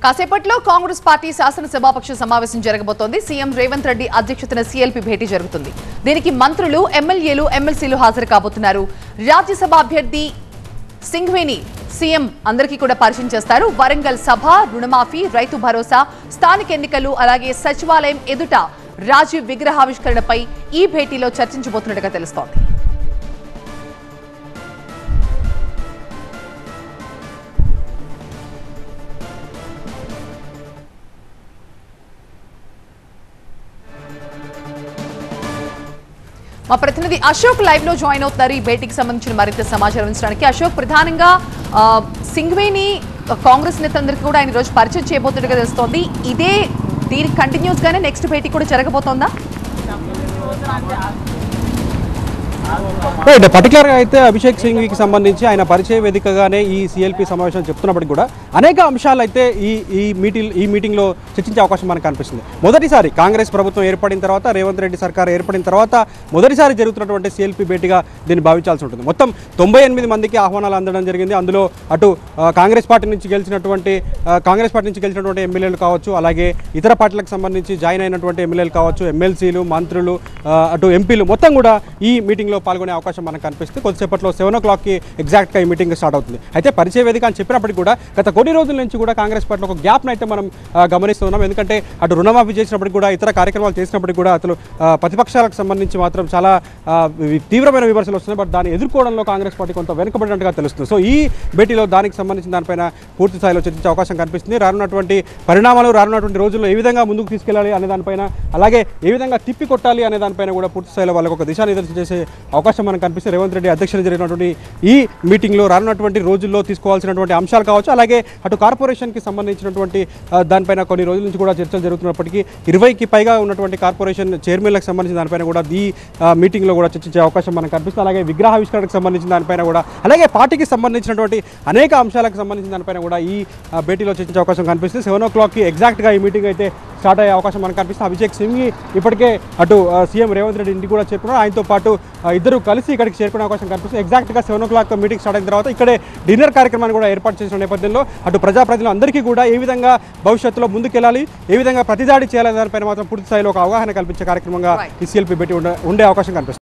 కాసేపట్లో కాంగ్రెస్ పార్టీ శాసనసభాపక్ష సమావేశం జరగబోతోంది సీఎం రేవంత్ రెడ్డి అధ్యక్షతన సీఎల్పీ భేటీ జరుగుతుంది దీనికి మంత్రులు ఎమ్మెల్యేలు ఎమ్మెల్సీలు హాజరు కాబోతున్నారు రాజ్యసభ అభ్యర్థి సింఘ్వేని సీఎం అందరికీ కూడా పరిచయం చేస్తారు వరంగల్ సభ రుణమాఫీ రైతు భరోసా స్థానిక ఎన్నికలు అలాగే సచివాలయం ఎదుట రాజీవ్ విగ్రహావిష్కరణపై ఈ భేటీలో చర్చించబోతున్నట్టుగా తెలుస్తోంది మా ప్రతినిధి అశోక్ లైవ్ లో జాయిన్ అవుతున్నారు ఈ భేటీకి సంబంధించిన మరింత సమాచారం ఇచ్చడానికి అశోక్ ప్రధానంగా ఆ, సింఘ్వేని ఆ, కాంగ్రెస్ నేతలందరికీ కూడా ఆయన ఈ రోజు పరిచయం చేయబోతున్నట్టుగా తెలుస్తోంది ఇదే దీనికి కంటిన్యూస్ గానే నెక్స్ట్ భేటీ కూడా జరగబోతోందా రైట్ పర్టికులర్గా అయితే అభిషేక్ సింఘ్వికి సంబంధించి ఆయన పరిచయ వేదికగానే ఈ సిఎల్పి సమావేశం చెప్తున్నప్పటికీ కూడా అనేక అంశాలు అయితే ఈ ఈ మీటింగ్ ఈ మీటింగ్లో చర్చించే అవకాశం మనకు కనిపిస్తుంది మొదటిసారి కాంగ్రెస్ ప్రభుత్వం ఏర్పడిన తర్వాత రేవంత్ రెడ్డి సర్కార్ ఏర్పడిన తర్వాత మొదటిసారి జరుగుతున్నటువంటి సిఎల్పి భేటీగా దీన్ని భావించాల్సి ఉంటుంది మొత్తం తొంభై ఎనిమిది మందికి ఆహ్వానాలు అందడం జరిగింది అందులో అటు ఆ, కాంగ్రెస్ పార్టీ నుంచి గెలిచినటువంటి ఆ, కాంగ్రెస్ పార్టీ నుంచి గెలిచినటువంటి ఎమ్మెల్యేలు కావచ్చు అలాగే ఇతర పార్టీలకు సంబంధించి జాయిన్ అయినటువంటి ఎమ్మెల్యేలు కావచ్చు ఎమ్మెల్సీలు మంత్రులు ఆ, అటు ఎంపీలు మొత్తం కూడా ఈ మీటింగ్లో పాల్గొనే అవకాశం మనకు కనిపిస్తుంది కొద్దిసేపట్లో సెవెన్ ఓ క్లాక్కి ఎగ్జాక్ట్గా ఈ మీటింగ్ స్టార్ట్ అవుతుంది అయితే పరిచయ వేదిక అని చెప్పినప్పటికీ కూడా గత కొన్ని రోజుల నుంచి కూడా కాంగ్రెస్ పార్టీలో ఒక గ్యాప్ను అయితే మనం ఆ, గమనిస్తున్నాం ఎందుకంటే అటు రుణమాఫీ చేసినప్పటికీ కూడా ఇతర కార్యక్రమాలు చేసినప్పటికీ కూడా అసలు ఆ, ప్రతిపక్షాలకు సంబంధించి మాత్రం చాలా ఆ, వి- తీవ్రమైన విమర్శలు వస్తున్నాయి బట్ దాన్ని ఎదుర్కోవడంలో కాంగ్రెస్ పార్టీ కొంత వెనుకబడినట్టుగా తెలుస్తుంది సో ఈ భేటీలో దానికి సంబంధించిన దానిపైన పూర్తి స్థాయిలో చర్చించే అవకాశం కనిపిస్తుంది రానున్నటువంటి పరిణామాలు రానున్నటువంటి రోజుల్లో ఏ విధంగా ముందుకు తీసుకెళ్లాలి అనే దానిపైన అలాగే ఏ విధంగా తిప్పి కొట్టాలి అనే దానిపైన కూడా పూర్తి స్థాయిలో వాళ్ళకు ఒక దిశానిర్దేశం చేసే అవకాశం మనకు కనిపిస్తుంది రేవంత్ రెడ్డి అధ్యక్షత జరిగినటువంటి ఈ మీటింగ్లో రానున్నటువంటి రోజుల్లో తీసుకోవాల్సినటువంటి అంశాలు కావచ్చు అలాగే అటు కార్పొరేషన్కి సంబంధించినటువంటి ఆ, దానిపైన కొన్ని రోజుల నుంచి కూడా చర్చలు జరుగుతున్నప్పటికీ ఇరవైకి పైగా ఉన్నటువంటి కార్పొరేషన్ చైర్మన్లకు సంబంధించిన దానిపైన కూడా ఈ ఆ, మీటింగ్లో కూడా చర్చించే అవకాశం మనకు కనిపిస్తుంది అలాగే విగ్రహావిష్కరణకు సంబంధించిన దానిపైన కూడా అలాగే పార్టీకి సంబంధించినటువంటి అనేక అంశాలకు సంబంధించిన దానిపైన కూడా ఈ ఆ, భేటీలో చర్చించే అవకాశం కనిపిస్తుంది సెవెన్ ఓ క్లాక్కి ఎగ్జాక్ట్గా ఈ మీటింగ్ అయితే స్టార్ట్ అయ్యే అవకాశం మనకు కనిపిస్తుంది అభిషేక్ సింగ్ ఇప్పటికే అటు ఆ, సీఎం రేవంత్ రెడ్డి ఇంటికి కూడా చేరుకున్నారు ఆయనతో పాటు ఆ, ఇద్దరు కలిసి ఇక్కడికి చేరుకునే అవకాశం కనిపిస్తుంది ఎగ్జాక్ట్గా seven o'clock meeting start అయిన తర్వాత ఇక్కడే డిన్నర్ కార్యక్రమాన్ని కూడా ఏర్పాటు చేసిన నేపథ్యంలో అటు ప్రజాప్రతినిధులు అందరికీ కూడా ఏ విధంగా భవిష్యత్తులో ముందుకెళ్ళాలి ఏ విధంగా ప్రతిదాడి చేయాలనే దానిపైన మాత్రం పూర్తి స్థాయిలో ఒక అవగాహన కల్పించే కార్యక్రమంగా Right. ఈ సిఎల్పి పెట్టి ఉండే ఉండే అవకాశం కనిపిస్తుంది